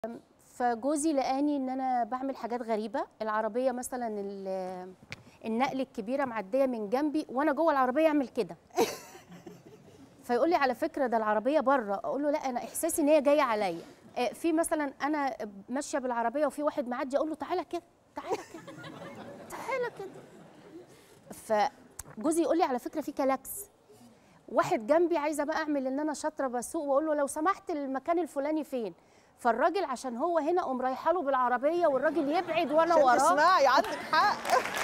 فجوزي لقاني ان انا بعمل حاجات غريبه العربيه مثلا ال- النقل الكبيره معديه من جنبي وانا جوه العربيه اعمل كده فيقول لي على فكره ده العربيه بره اقول له لا انا احساسي ان هي جايه عليا آه، في مثلا انا ماشيه بالعربيه وفي واحد معدي اقول له تعالى كده تعالى كده تعالى كده فجوزي يقول لي على فكره في كلاكس واحد جنبي عايزه بقى اعمل ان انا شاطره بسوق واقول له لو سمحت المكان الفلاني فين فالراجل عشان هو هنا قوم رايحه له بالعربيه والراجل يبعد وانا عشان وراه تسمعي عندك حق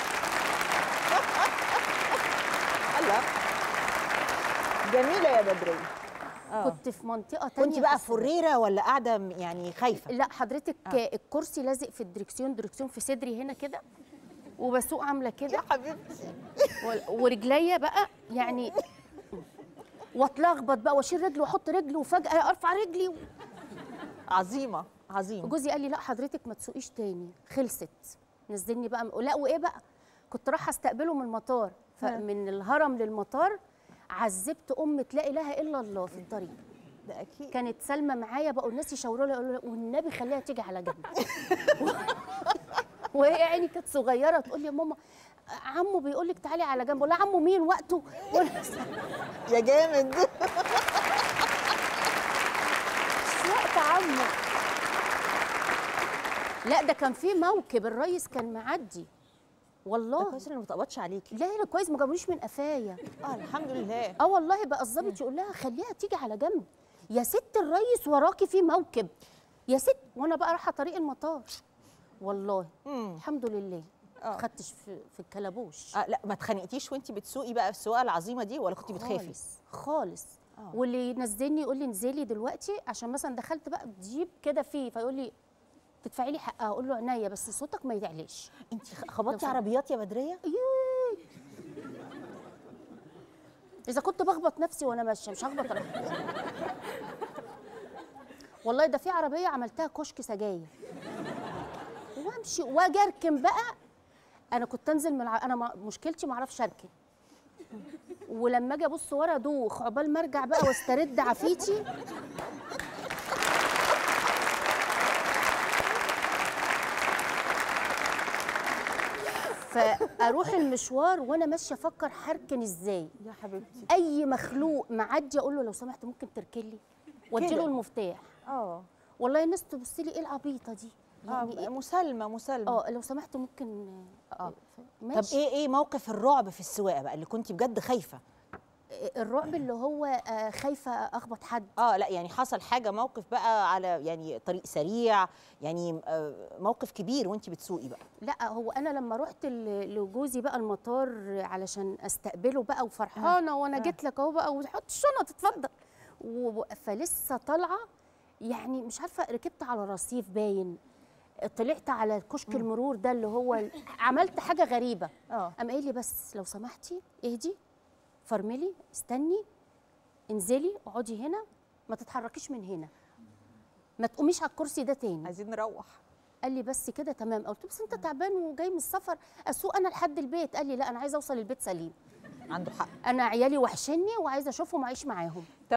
الله جميله يا بدريه اه كنت في منطقه تانية كنت بقى في السودان. فريره ولا قاعده م- يعني خايفه لا حضرتك آه. الكرسي لازق في الدركسيون دركسيون في صدري هنا كده وبسوق عامله كده يا حبيبتي و- ورجليا بقى يعني واتلخبط بقى واشيل رجل واحط رجل وفجاه ارفع رجلي عظيمه عظيمه جوزي قال لي لا حضرتك ما تسوقيش تاني خلصت نزلني بقى لا وايه بقى كنت رايحه استقبله من المطار فمن الهرم للمطار عذبت ام لا اله الا الله في الطريق ده اكيد كانت سلمى معايا بقوا الناس يشاوروا لها يقولوا لها والنبي خليها تيجي على جنب وهي عيني كانت صغيره تقول لي يا ماما عمو بيقول لك تعالي على جنب ولا عمو مين وقته وأنا- يا جامد مش وقت عمو لا ده كان في موكب الريس كان معدي ده والله كويس انه ما اتقبضش عليكي لا لا كويس ما جابوليش من قفايا اه الحمد لله اه والله بقى الظابط يقول لها خليها تيجي على جنب يا ست الريس وراكي في موكب يا ست وانا بقى رايحه طريق المطار والله مم. الحمد لله آه. ما خدتش في في الكلبوش آه لا ما اتخانقتيش وانت بتسوقي بقى السواقه العظيمه دي ولا كنت بتخافي خالص خالص آه. واللي ينزلني يقول لي انزلي دلوقتي عشان مثلا دخلت بقى جيب كده فيه فيقول لي تدفعي لي حقها اقول له عينيا بس صوتك ما يتعليش انت خبطتي لو عربيات يا بدريه يوي. اذا كنت بخبط نفسي وانا ماشيه مش هخبط أنا. والله ده في عربيه عملتها كشك سجاير وامشي واجي اركن بقى انا كنت انزل من الع... انا ما... مشكلتي ما اعرفش اركن ولما اجي ابص ورا ادوخ عقبال ما ارجع بقى واسترد عافيتي فاروح المشوار وانا ماشيه افكر هركن ازاي يا حبيبتي اي مخلوق معدي اقول له لو سمحت ممكن تركن لي وادي كده. له المفتاح اه والله الناس تبص لي ايه العبيطه دي يعني اه إيه؟ مسالمه مسالمه اه لو سمحت ممكن اه طب ماشي ايه ايه موقف الرعب في السواقه بقى اللي كنت بجد خايفه الرعب اللي هو آه، خايفه اخبط حد اه لا يعني حصل حاجه موقف بقى على يعني طريق سريع يعني آه موقف كبير وانت بتسوقي بقى لا هو انا لما رحت ل- لجوزي بقى المطار علشان استقبله بقى وفرحانه وانا جيت لك اهو بقى وحط الشنط اتفضل و- فلسه طالعه يعني مش عارفه ركبت على رصيف باين طلعت على كشك المرور ده اللي هو ال- عملت حاجه غريبه اه قام قايل لي بس لو سمحتي اهدي فرملي استني انزلي اقعدي هنا ما تتحركيش من هنا ما تقوميش على الكرسي ده تاني عايزين نروح قال لي بس كده تمام قلت له بس انت تعبان وجاي من السفر اسوق انا لحد البيت قال لي لا انا عايزه اوصل البيت سليم عنده حق انا عيالي وحشني وعايزه اشوفهم واعيش معاهم